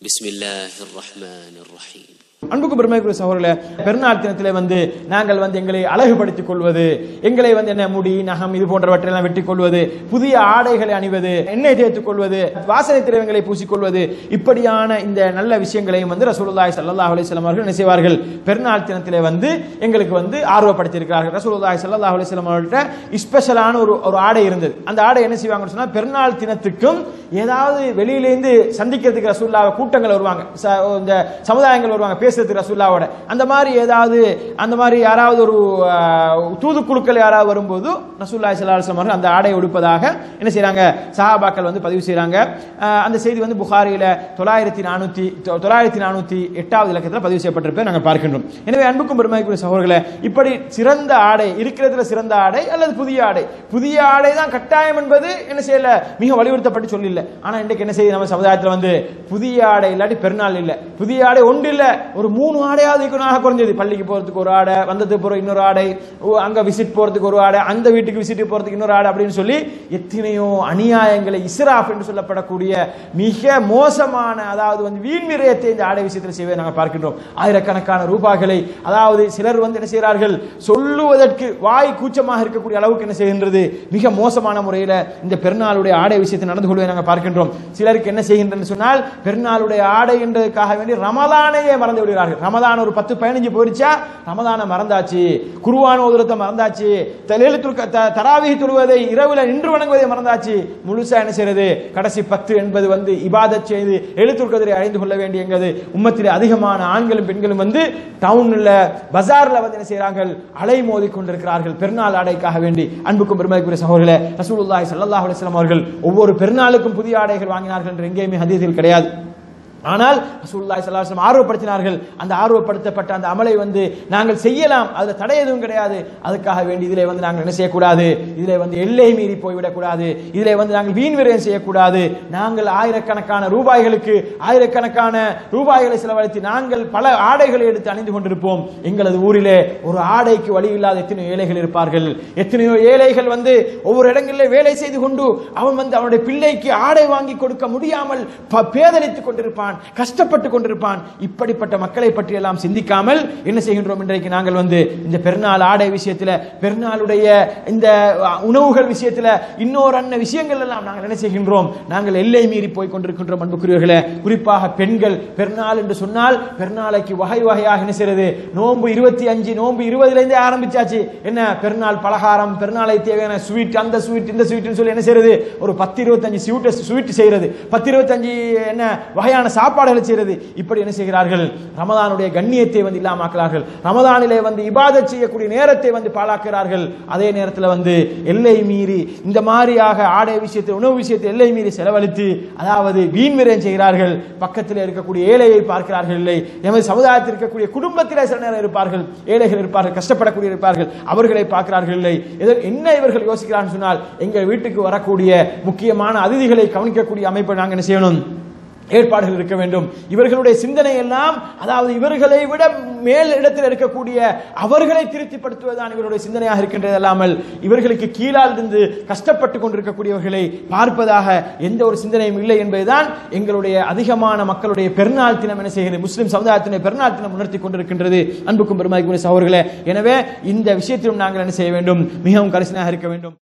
بسم الله الرحمن الرحيم அன்புக்கு பெருமைக்குரிய சகோதரர்களே பெருநாள் தினத்திலே வந்து நாங்கள் வந்து எங்களை அழகுபடுத்திக் கொள்வது எங்களை வந்து என்ன முடி நகம் இது போன்றவற்றையெல்லாம் வெட்டிக் கொள்வது புதிய ஆடைகளை அணிவது எண்ணெய் தேய்த்துக் கொள்வது வாசனை திரவங்களை பூசிக்கொள்வது இப்படியான இந்த நல்ல விஷயங்களையும் வந்து ரசூலுல்லாஹி ஸல்லல்லாஹு அலைஹி வஸல்லம் அவர்கள் என்ன செய்வார்கள் பெருநாள் தினத்திலே வந்து எங்களுக்கு வந்து ஆர்வப்படுத்தி இருக்கிறார்கள் ரசூலுல்லாஹி ஸல்லல்லாஹு அலைஹி வஸல்லம் அவர்கள்ட்ட ஸ்பெஷலான ஒரு ஒரு ஆடை இருந்தது அந்த ஆடை என்ன செய்வாங்கன்னு சொன்னா பெருநாள் தினத்துக்கும் ஏதாவது வெளியிலேருந்து சந்திக்கிறதுக்கு ரசூல்லா கூட்டங்கள் வருவாங்க ச- இந்த சமுதாயங்கள் வருவாங்க பேசுறதுக்கு ரசூல்லாவோட அந்த மாதிரி ஏதாவது அந்த மாதிரி யாராவது ஒரு ஆஹ், தூதுக்குழுக்கள் யாராவது வரும்போது ரசூல்லாய் சல்லாஹம் அவர்கள் அந்த ஆடை உடுப்பதாக என்ன செய்றாங்க சஹாபாக்கள் வந்து பதிவு செய்றாங்க ஆஹ், அந்த செய்தி வந்து புகாரியில தொள்ளாயிரத்தி நானூத்தி தொ- தொள்ளாயிரத்தி நானூத்தி எட்டாவது இலக்கத்தில் பதிவு செய்யப்பட்டிருப்பதை நாங்கள் பார்க்கின்றோம் எனவே அன்புக்கும் பெருமைக்குரிய சகோதரர்களே இப்படி சிறந்த ஆடை இருக்கிறதுல சிறந்த ஆடை அல்லது புதிய ஆடை புதிய ஆடை தான் கட்டாயம் என்பது என்ன செய்யல மிக வலியுறுத்தப்பட்டு சொல்லல ஆனா இன்றைக்கு என்ன செய்யுது நம்ம சமுதாயத்தில் வந்து புதிய ஆடை இல்லாட்டி பெருநாள் இல்ல புதிய ஆடை ஒன்று இல்ல ஒரு மூணு ஆடையாவது இருக்கணும்னாக குறைஞ்சது பள்ளிக்கு போறதுக்கு ஒரு ஆடை வந்ததுக்கு போற இன்னொரு ஆடை ஓ, அங்க விசிட் போறதுக்கு ஒரு ஆடை அந்த வீட்டுக்கு விசிட் போறதுக்கு இன்னொரு ஆடை அப்படின்னு சொல்லி எத்தனையோ அநியாயங்களை இஸ்ராஃப் என்று சொல்லப்படக்கூடிய மிக மோசமான அதாவது வந்து வீண் விரயத்தை இந்த ஆடை விஷயத்தில் செய்வதை நாங்கள் பார்க்கின்றோம் ஆயிரக்கணக்கான ரூபாய்களை அதாவது சிலர் வந்து என்ன செய்கிறார்கள் சொல்லுவதற்கு வாய் கூச்சமாக இருக்கக்கூடிய அளவுக்கு என்ன செய்கின்றது மிக மோசமான முறையில் இந்த பெருநாளுடைய ஆடை விஷயத்தை நடந்து கொள்வதை நாங்கள் பார்க்கின்றோம் சிலருக்கு என்ன செய்கின்றன்னு சொன்னால் பெருநாளுடைய ஆடை என்றதுக்காக வேண்டி ரமதானையே மறந்து விடுகிறார்கள் ரமதான் ஒரு பத்து பதினஞ்சு போயிடுச்சா ரமதானை மறந்தாச்சு குருவான ஓதுரத்தை மறந்தாச்சு தலையெழுத்து தராவிகி தொழுவதை இரவுல நின்று வணங்குவதை மறந்தாச்சு முழுசா என்ன செய்யறது கடைசி பத்து என்பது வந்து இபாதத் செய்து எழுத்துக்கதிரை அறிந்து கொள்ள வேண்டிய எங்கிறது உம்மத்திலே அதிகமான ஆண்களும் பெண்களும் வந்து டவுன்ல பஜார்ல வந்து என்ன செய்றார்கள் அலை மோதி கொண்டிருக்கிறார்கள் பெருநாள் ஆடைக்காக வேண்டி அன்புக்கும் பெருமைக்குரிய சகோதரர்களே ரசூலுல்லாஹி ஸல்லல்லாஹு அலைஹி வஸல்லம் அவர்கள் ஒவ்வொரு பெருநாளுக்கும் புதிய ஆடைகள் வாங்கினார்கள் என்று எங்கேயுமே ஹதீஸில் கிடையாது ஆனால் ரசூலுல்லாஹி ஸல்லல்லாஹு அலைஹி வஸல்லம் ஆர்வப்படுத்தினார்கள் அந்த ஆர்வப்படுத்தப்பட்ட அந்த அமலை வந்து நாங்கள் செய்யலாம் அதுல தடை எதுவும் கிடையாது அதுக்காக வேண்டி இதிலே வந்து நாங்கள் என்ன செய்யக்கூடாது இதிலே வந்து எல்லை மீறி போய்விடக் கூடாது இதிலே வந்து நாங்கள் வீண் விரயம் செய்யக்கூடாது நாங்கள் ஆயிரக்கணக்கான ரூபாய்களுக்கு ஆயிரக்கணக்கான ரூபாய்களை செலவழித்து நாங்கள் பல ஆடைகளை எடுத்து அணிந்து கொண்டிருப்போம் எங்களது ஊரிலே ஒரு ஆடைக்கு வழி இல்லாத எத்தனையோ ஏழைகள் இருப்பார்கள் எத்தனையோ ஏழைகள் வந்து ஒவ்வொரு இடங்களிலே வேலை செய்து கொண்டு அவன் வந்து அவனுடைய பிள்ளைக்கு ஆடை வாங்கி கொடுக்க முடியாமல் ப- பேதலித்துக் கொண்டிருப்பான் கஷ்டப்பட்டு கொண்டிருப்பான் இப்படிப்பட்ட மக்களை பற்றி எல்லாம் சிந்திக்காமல் என்ன செய்கின்றோம் இன்றைக்கு நாங்கள் வந்து இந்த பெருநாள் ஆடை விஷயத்துல பெருநாளுடைய இந்த அஹ், உணவுகள் விஷயத்துல இன்னொரு அன்ன விஷயங்கள் எல்லாம் நாங்கள் என்ன செய்கின்றோம் நாங்கள் எல்லை மீறி போய் கொண்டிருக்கின்றோம் அன்புக்குரியவர்களே குறிப்பாக பெண்கள் பெருநாள் என்று சொன்னால் பெருநாளைக்கு வகை வகையாக என்ன செய்யறது நோன்பு இருபத்தி அஞ்சு நோன்பு இருபதுல இருந்தே ஆரம்பிச்சாச்சு என்ன பெருநாள் பலகாரம் பெருநாளை தேவையான ஸ்வீட் அந்த ஸ்வீட் இந்த ஸ்வீட்னு சொல்லி என்ன செய்யறது ஒரு பத்து இருபத்தஞ்சு ஸ்வீட் ஸ்வீட் செய்யறது பத்து இருபத்தஞ்சு என்ன வகையான சாப்பாடுகளை செய்யறது இப்படி என்ன செய்கிறார்கள் ரமதானுடைய கண்ணியத்தை வந்து இல்லாமாக்கிறார்கள் ரமதானிலே வந்து இபாதத் செய்யக்கூடிய நேரத்தை வந்து பாழாக்குகிறார்கள் அதே நேரத்தில் வந்து எல்லை மீறி இந்த மாதிரியாக ஆடை விஷயத்தில் உணவு விஷயத்தில் எல்லை மீறி செலவழித்து அதாவது வீண் விரயம் செய்கிறார்கள் பக்கத்தில் இருக்கக்கூடிய ஏழையை பார்க்கிறார்கள் இல்லை எமது சமுதாயத்தில் இருக்கக்கூடிய குடும்பத்திலே சில நேரம் இருப்பார்கள் ஏழைகள் இருப்பார்கள் கஷ்டப்படக்கூடிய இருப்பார்கள் அவர்களை பார்க்கிறார்கள் இல்லை எதோ என்ன இவர்கள் யோசிக்கிறார்கள் சொன்னால் எங்கள் வீட்டுக்கு வரக்கூடிய முக்கியமான அதிதிகளை கவனிக்கக்கூடிய அமைப்பை நாங்கள் என்ன செய்யணும் ஏற்பாடுகள் இருக்க வேண்டும் இவர்களுடைய சிந்தனை எல்லாம் அதாவது இவர்களை விட மேல் இடத்தில் இருக்கக்கூடிய அவர்களை திருப்திப்படுத்துவதுதான் இவருடைய சிந்தனையாக இருக்கின்றது அல்லாமல் இவர்களுக்கு கீழால் இருந்து கஷ்டப்பட்டு கொண்டிருக்கக்கூடியவர்களை பார்ப்பதாக எந்த ஒரு சிந்தனையும் இல்லை என்பதுதான் எங்களுடைய அதிகமான மக்களுடைய பெருநாள் தினம் என்ன செய்கிறது முஸ்லிம் சமுதாயத்தினுடைய பெருநாள் தினம் உணர்த்தி கொண்டிருக்கின்றது அன்புக்கும் பெருமாய்க்குரிய சகோதரர்களே எனவே இந்த விஷயத்திலும் நாங்கள் என்ன செய்ய வேண்டும் மிகவும் கரிசனாக இருக்க வேண்டும்